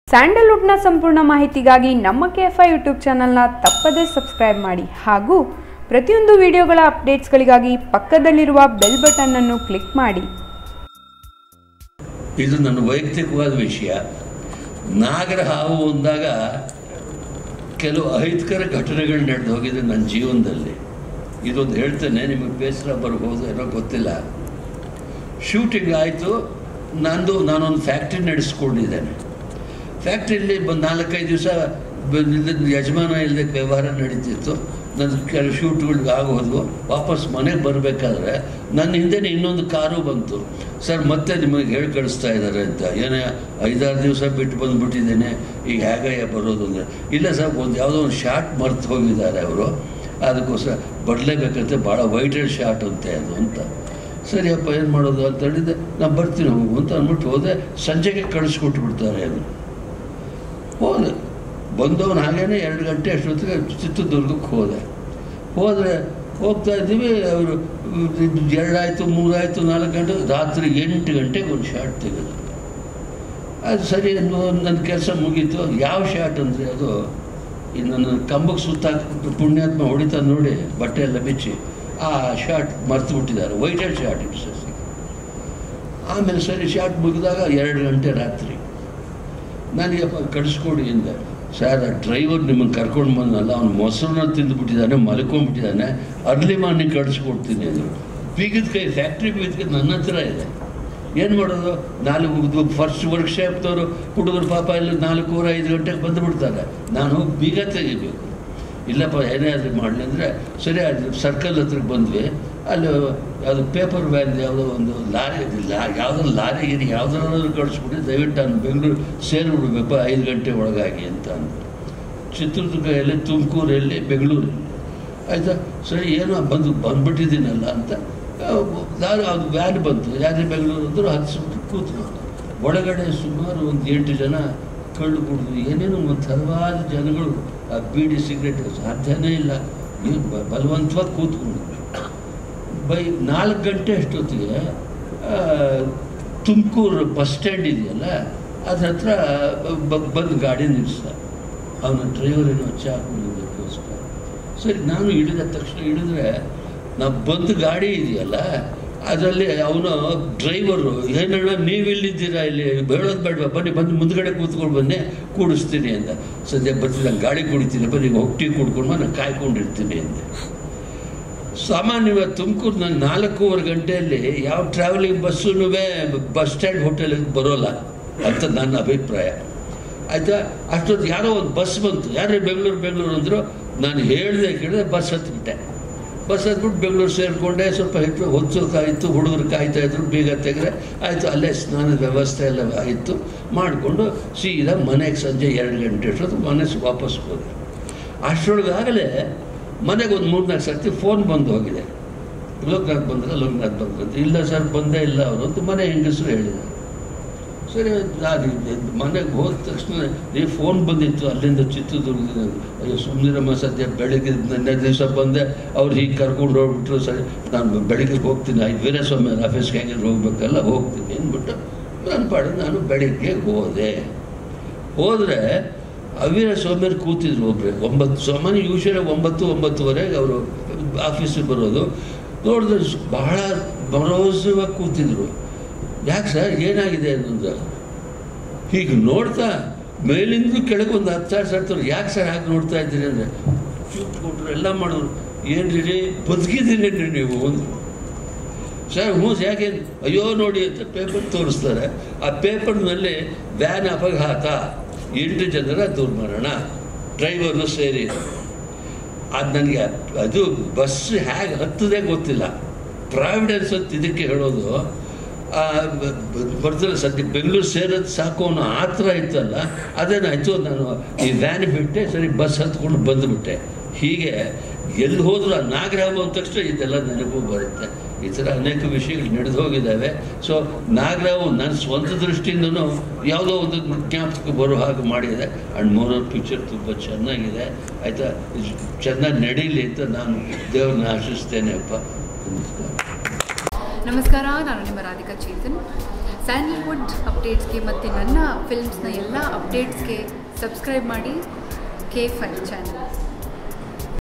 ಸ್ಯಾಂಡಲ್ವುಡ್ನ ಸಂಪೂರ್ಣ ಮಾಹಿತಿಗಾಗಿ ನಮ್ಮ ಕೆ ಎಫ್ ಐ ಯೂಟ್ಯೂಬ್ ಚಾನಲ್ನ ತಪ್ಪದೇ ಸಬ್ಸ್ಕ್ರೈಬ್ ಮಾಡಿ ಹಾಗೂ ಪ್ರತಿಯೊಂದು ವಿಡಿಯೋಗಳ ಅಪ್ಡೇಟ್ಸ್ಗಳಿಗಾಗಿ ಪಕ್ಕದಲ್ಲಿರುವ ಬೆಲ್ ಬಟನ್ ಅನ್ನು ಕ್ಲಿಕ್ ಮಾಡಿ ಇದು ನನ್ನ ವೈಯಕ್ತಿಕವಾದ ವಿಷಯ ನಾಗರ ಹಾವು ಅಂದಾಗ ಕೆಲವು ಅಹಿತಕರ ಘಟನೆಗಳು ನಡೆದು ಹೋಗಿದೆ ನನ್ನ ಜೀವನದಲ್ಲಿ ಇದೊಂದು ಹೇಳ್ತೇನೆ ನಿಮಗೆ ಬೇಸರ ಬರ್ಬೋದು ಏನೋ ಗೊತ್ತಿಲ್ಲ ಶೂಟಿಂಗ್ ಆಯಿತು ನಂದು ನಾನೊಂದು ಫ್ಯಾಕ್ಟ್ರಿ ನಡೆಸ್ಕೊಂಡಿದ್ದೇನೆ ಫ್ಯಾಕ್ಟ್ರಿಯಲ್ಲಿ ಒಂದು ನಾಲ್ಕೈದು ದಿವಸ ಯಜಮಾನ ಇಲ್ಲದೆ ವ್ಯವಹಾರ ನಡೀತಿತ್ತು ನನ್ನ ಕೆಲವು ಶೂಟ್ಗಳಿಗೆ ಆಗೋದ್ವು ವಾಪಸ್ ಮನೆಗೆ ಬರಬೇಕಾದ್ರೆ ನನ್ನ ಹಿಂದೆನೇ ಇನ್ನೊಂದು ಕಾರು ಬಂತು ಸರ್ ಮತ್ತೆ ನಿಮಗೆ ಹೇಳಿ ಕಳಿಸ್ತಾ ಇದ್ದಾರೆ ಅಂತ ಏನೇ ಐದಾರು ದಿವಸ ಬಿಟ್ಟು ಬಂದುಬಿಟ್ಟಿದ್ದೇನೆ ಈಗ ಹೇಗಯ್ಯ ಬರೋದು ಅಂದರೆ ಇಲ್ಲ ಸರ್ ಒಂದು ಯಾವುದೋ ಒಂದು ಶಾರ್ಟ್ ಮರ್ತು ಹೋಗಿದ್ದಾರೆ ಅವರು ಅದಕ್ಕೋಸ್ಕರ ಬರಲೇಬೇಕಂತೆ ಭಾಳ ವೈಟೆಡ್ ಶಾರ್ಟ್ ಅಂತೆ ಅದು ಅಂತ ಸರಿಯಪ್ಪ ಏನು ಮಾಡೋದು ಅಂತ ಹೇಳಿದೆ ನಾನು ಬರ್ತೀನಿ ಹೋಗು ಅಂತ ಅಂದ್ಬಿಟ್ಟು ಹೋದೆ ಸಂಜೆಗೆ ಕಳಿಸ್ಕೊಟ್ಟು ಬಿಡ್ತಾರೆ ಅದು ಹೋದೆ ಬಂದವನು ಹಾಗೇನೆ ಎರಡು ಗಂಟೆ ಅಷ್ಟೊತ್ತಿಗೆ ಚಿತ್ರದುರ್ಗಕ್ಕೆ ಹೋದೆ ಹೋದರೆ ಹೋಗ್ತಾ ಇದ್ದೀವಿ ಅವರು ಎರಡಾಯಿತು ಮೂರಾಯಿತು ನಾಲ್ಕು ಗಂಟೆ ರಾತ್ರಿ ಎಂಟು ಗಂಟೆಗೆ ಒಂದು ಶಾರ್ಟ್ ತೆಗೆದು ಅದು ಸರಿ ಅನ್ನೋ ನನ್ನ ಕೆಲಸ ಮುಗೀತು ಯಾವ ಶಾರ್ಟ್ ಅಂದರೆ ಅದು ಈ ನನ್ನ ಕಂಬಕ್ಕೆ ಸುತ್ತಾಕ್ಬಿಟ್ಟು ಪುಣ್ಯಾತ್ಮ ಹೊಡಿತಾ ನೋಡಿ ಬಟ್ಟೆ ಎಲ್ಲ ಬಿಚ್ಚಿ ಆ ಶಾರ್ಟ್ ಮರ್ತು ಬಿಟ್ಟಿದ್ದಾರೆ ವೈಟೆಡ್ ಶಾರ್ಟ್ ಇಟ್ಟು ಸಸಿ ಆಮೇಲೆ ಸರಿ ಶಾರ್ಟ್ ಮುಗಿದಾಗ ಎರಡು ಗಂಟೆ ರಾತ್ರಿ ನನಗೆ ಕಳಿಸ್ಕೊಡಿ ಎಂದೆ ಸರ್ ಆ ಡ್ರೈವರ್ ನಿಮ್ಮನ್ನು ಕರ್ಕೊಂಡು ಬಂದಲ್ಲ ಅವ್ನು ಮೊಸರನ್ನ ತಿಂದುಬಿಟ್ಟಿದ್ದಾನೆ ಮಲ್ಕೊಂಡ್ಬಿಟ್ಟಿದ್ದಾನೆ ಅರ್ಲಿ ಮಾರ್ನಿಂಗ್ ಕಳಿಸ್ಕೊಡ್ತೀನಿ ಅಂದರು ಬೀಗದ ಕೈ ಫ್ಯಾಕ್ಟ್ರಿ ಬೀಗದ ಕೈ ನನ್ನ ಹತ್ರ ಇದೆ ಏನು ಮಾಡೋದು ನಾಲ್ಕು ಫಸ್ಟ್ ವರ್ಕ್ಶಾಪ್ದವರು ಹುಡುಗರು ಪಾಪ ಇಲ್ಲಿ ನಾಲ್ಕೂವರೆ ಐದು ಗಂಟೆಗೆ ಬಂದುಬಿಡ್ತಾರೆ ನಾನು ಹೋಗಿ ಬೀಗ ತೆಗಿಬೇಕು ಇಲ್ಲಪ್ಪ ಏನೇ ಆದರೂ ಮಾಡಲಿ ಅಂದರೆ ಸರಿ ಅದು ಸರ್ಕಲ್ ಹತ್ರಕ್ಕೆ ಬಂದ್ವಿ ಅಲ್ಲಿ ಯಾವುದು ಪೇಪರ್ ವ್ಯಾನ್ ಯಾವುದೋ ಒಂದು ಲಾರಿ ಲಾ ಯಾವುದೋ ಲಾರಿ ಗಿರಿ ಯಾವುದಾದ್ರು ಕಳಿಸ್ಬಿಟ್ಟು ದಯವಿಟ್ಟು ನಾನು ಬೆಂಗಳೂರು ಸೇರಿಬಿಡ್ಬೇಕು ಐದು ಗಂಟೆ ಒಳಗಾಗಿ ಅಂತ ಅಂದ್ರು ಚಿತ್ರದುರ್ಗದಲ್ಲಿ ತುಮಕೂರಲ್ಲಿ ಬೆಂಗಳೂರಲ್ಲಿ ಆಯಿತಾ ಸರಿ ಏನೋ ಬಂದು ಬಂದ್ಬಿಟ್ಟಿದ್ದೀನಲ್ಲ ಅಂತ ನಾನು ಅದು ವ್ಯಾನ್ ಬಂತು ಯಾರೇ ಬೆಂಗಳೂರು ಅಂದರು ಹತ್ಸ್ಬಿಟ್ಟು ಕೂತ್ಕೊಂಡು ಒಳಗಡೆ ಸುಮಾರು ಒಂದು ಎಂಟು ಜನ ಕಳ್ಳು ಕುಡಿದು ಏನೇನೋ ಒಂದು ಹಲವಾರು ಜನಗಳು ಆ ಬೀಡಿ ಸಿಗರೇಟ್ ಸಾಧ್ಯನೇ ಇಲ್ಲ ಏನು ಬಲವಂತವಾಗಿ ಕೂತ್ಕೊಂಡು ಬೈ ನಾಲ್ಕು ಗಂಟೆ ಅಷ್ಟೊತ್ತಿಗೆ ತುಮಕೂರು ಬಸ್ ಸ್ಟ್ಯಾಂಡ್ ಇದೆಯಲ್ಲ ಅದ್ರ ಹತ್ರ ಬಂದು ಗಾಡಿ ನಿಲ್ಲಿಸ್ದ ಅವನ ಡ್ರೈವರ್ ಏನೋ ಚಾ ಕುಡಿಯೋದಕ್ಕೋಸ್ಕರ ಸರಿ ನಾನು ಇಳಿದ ತಕ್ಷಣ ಇಳಿದ್ರೆ ನಾವು ಬಂದು ಗಾಡಿ ಇದೆಯಲ್ಲ ಅದರಲ್ಲಿ ಅವನು ಡ್ರೈವರು ಏನಣ್ಣ ನೀವಿಲ್ಲಿದ್ದೀರಾ ಇಲ್ಲಿ ಹೇಳೋದು ಬೇಡವಾ ಬನ್ನಿ ಬಂದು ಮುಂದ್ಗಡೆ ಕೂತ್ಕೊಂಡು ಬನ್ನಿ ಕೂಡಿಸ್ತೀನಿ ಅಂತ ಸದ್ಯ ಬರ್ತೀನಿ ನಾನು ಗಾಡಿ ಕುಡಿತೀನಿ ಬನ್ನಿ ಹೋಗಿ ಟೀ ಕುಡ್ಕೊಂಡು ನಾನು ಕಾಯ್ಕೊಂಡಿರ್ತೀನಿ ಅಂದೆ ಸಾಮಾನ್ಯವಾಗಿ ತುಮಕೂರು ನಾನು ನಾಲ್ಕೂವರೆ ಗಂಟೆಯಲ್ಲಿ ಯಾವ ಟ್ರಾವೆಲಿಂಗ್ ಬಸ್ಸೂ ಬಸ್ ಸ್ಟ್ಯಾಂಡ್ ಹೋಟೆಲಿಗೆ ಬರೋಲ್ಲ ಅಂತ ನನ್ನ ಅಭಿಪ್ರಾಯ ಆಯಿತಾ ಅಷ್ಟೊತ್ತು ಯಾರೋ ಒಂದು ಬಸ್ ಬಂತು ಯಾರೇ ಬೆಂಗಳೂರು ಬೆಂಗಳೂರು ಅಂದರು ನಾನು ಹೇಳಿದೆ ಕೇಳಿದೆ ಬಸ್ ಹತ್ಬಿಟ್ಟೆ ಬಸ್ ಹತ್ಬಿಟ್ಟು ಬೆಂಗಳೂರು ಸೇರಿಕೊಂಡೆ ಸ್ವಲ್ಪ ಹೆಚ್ಚು ಹೊತ್ತು ಕಾಯಿತು ಹುಡುಗರು ಕಾಯ್ತಾ ಇದ್ರು ಬೇಗ ತೆಗೆದ್ರೆ ಆಯಿತು ಅಲ್ಲೇ ಸ್ನಾನದ ವ್ಯವಸ್ಥೆ ಎಲ್ಲ ಆಯಿತು ಮಾಡಿಕೊಂಡು ಸೀದಾ ಮನೆಗೆ ಸಂಜೆ ಎರಡು ಗಂಟೆ ಅಷ್ಟೊತ್ತು ಮನೆ ವಾಪಸ್ ಹೋದೆ ಅಷ್ಟರೊಳಗಾಗಲೇ ಮನೆಗೆ ಒಂದು ಮೂರ್ನಾಲ್ಕು ಸರ್ತಿ ಫೋನ್ ಬಂದು ಹೋಗಿದೆ ಲೋಕನಾಥ್ ಬಂದ್ರೆ ಲೋಕನಾಥ್ ಬಂದ್ರೆ ಅಂತ ಇಲ್ಲ ಸರ್ ಬಂದೇ ಇಲ್ಲ ಅವರು ಅಂತ ಮನೆ ಹೆಂಗಸರು ಹೇಳಿದ್ದಾರೆ ಸರಿ ನಾನು ಮನೆಗೆ ಹೋದ ತಕ್ಷಣ ನೀವು ಫೋನ್ ಬಂದಿತ್ತು ಅಲ್ಲಿಂದ ಚಿತ್ರದುರ್ಗದಿಂದ ಅಯ್ಯೋ ಸುಮ್ಮನಿರಮ್ಮ ಸದ್ಯ ಬೆಳಗ್ಗೆ ನೆನ್ನೆ ದಿವಸ ಬಂದೆ ಅವ್ರು ಹೀಗೆ ಕರ್ಕೊಂಡು ಹೋಗ್ಬಿಟ್ರು ಸರಿ ನಾನು ಬೆಳಿಗ್ಗೆ ಹೋಗ್ತೀನಿ ಐದು ವೀರಸ್ವಾಮಿ ಆಫೀಸ್ಗೆ ಹೆಂಗೆ ಹೋಗ್ಬೇಕಲ್ಲ ಹೋಗ್ತೀನಿ ಅಂದ್ಬಿಟ್ಟು ನನ್ನ ಪಾಡಿಗೆ ನಾನು ಬೆಳಿಗ್ಗೆ ಹೋದೆ ಹೋದರೆ ಅವೀರ ಸ್ವಾಮಿಯರು ಕೂತಿದ್ರು ಒಬ್ಬರೇ ಒಂಬತ್ತು ಸಾಮಾನ್ಯ ಯೂಶಲಿ ಒಂಬತ್ತು ಒಂಬತ್ತುವರೆಗೆ ಅವರು ಆಫೀಸಿಗೆ ಬರೋದು ನೋಡಿದ್ರೆ ಬಹಳ ಭರವಸೆವಾಗಿ ಕೂತಿದ್ರು ಯಾಕೆ ಸರ್ ಏನಾಗಿದೆ ಅನ್ನೋದು ಹೀಗೆ ನೋಡ್ತಾ ಮೇಲಿಂದ ಕೆಳಗೆ ಒಂದು ಹತ್ತು ಸಾವಿರ ಸರ್ತಾರೆ ಯಾಕೆ ಸರ್ ಹಾಗೆ ನೋಡ್ತಾ ಇದ್ದೀರಿ ಅಂದರೆ ಚೂಟ್ ಕೊಟ್ಟರು ಎಲ್ಲ ಮಾಡಿದ್ರು ಏನು ರೀ ಬದುಕಿದ್ದೀರೇನ್ರಿ ನೀವು ಒಂದು ಸರ್ ಹ್ಞೂ ಯಾಕೆ ಅಯ್ಯೋ ನೋಡಿ ಅಂತ ಪೇಪರ್ ತೋರಿಸ್ತಾರೆ ಆ ಪೇಪರ್ನಲ್ಲಿ ವ್ಯಾನ್ ಅಪಘಾತ ಎಂಟು ಜನರ ದುರ್ಮರಣ ಡ್ರೈವರು ಸೇರಿ ಅದು ನನಗೆ ಅದು ಬಸ್ ಹೇಗೆ ಹತ್ತದೇ ಗೊತ್ತಿಲ್ಲ ಪ್ರಾವಿಡೆನ್ಸ್ ಅಂತ ಇದಕ್ಕೆ ಹೇಳೋದು ಬರ್ತಾರೆ ಸದ್ಯ ಬೆಂಗಳೂರು ಸೇರೋದು ಸಾಕು ಅನ್ನೋ ಆ ಥರ ಇತ್ತಲ್ಲ ಅದೇನಾಯಿತು ನಾನು ಈ ವ್ಯಾನ್ ಬಿಟ್ಟೆ ಸರಿ ಬಸ್ ಹತ್ಕೊಂಡು ಬಂದುಬಿಟ್ಟೆ ಹೀಗೆ ಎಲ್ಲಿ ಹೋದ್ರು ಆ ನಾಗರಾಮ ಅಂದ ತಕ್ಷಣ ಇದೆಲ್ಲ ನೆನಪು ಬರುತ್ತೆ ಈ ಥರ ಅನೇಕ ವಿಷಯಗಳು ನಡೆದು ಹೋಗಿದ್ದಾವೆ ಸೊ ನಾಗರಾವು ನನ್ನ ಸ್ವಂತ ದೃಷ್ಟಿಯಿಂದನೂ ಯಾವುದೋ ಒಂದು ಜ್ಞಾಪಕ ಬರೋ ಹಾಗೆ ಮಾಡಿದೆ ಆ್ಯಂಡ್ ಮೋರರ್ ಪಿಕ್ಚರ್ ತುಂಬ ಚೆನ್ನಾಗಿದೆ ಆಯಿತಾ ಚೆನ್ನಾಗಿ ನಡೀಲಿ ಅಂತ ನಾನು ದೇವ್ರನ್ನ ಆಶಿಸ್ತೇನೆ ಅಪ್ಪ ನಮಸ್ಕಾರ ನಮಸ್ಕಾರ ನಾನು ನಿಮ್ಮ ರಾಧಿಕಾ ಚೇತನ್ ಸ್ಯಾಂಡಲ್ವುಡ್ ಅಪ್ಡೇಟ್ಸ್ಗೆ ಮತ್ತು ನನ್ನ ಫಿಲ್ಮ್ಸ್ನ ಎಲ್ಲ ಅಪ್ಡೇಟ್ಸ್ಗೆ ಸಬ್ಸ್ಕ್ರೈಬ್ ಮಾಡಿ ಕೆ ಫೈ ಚಾನಲ್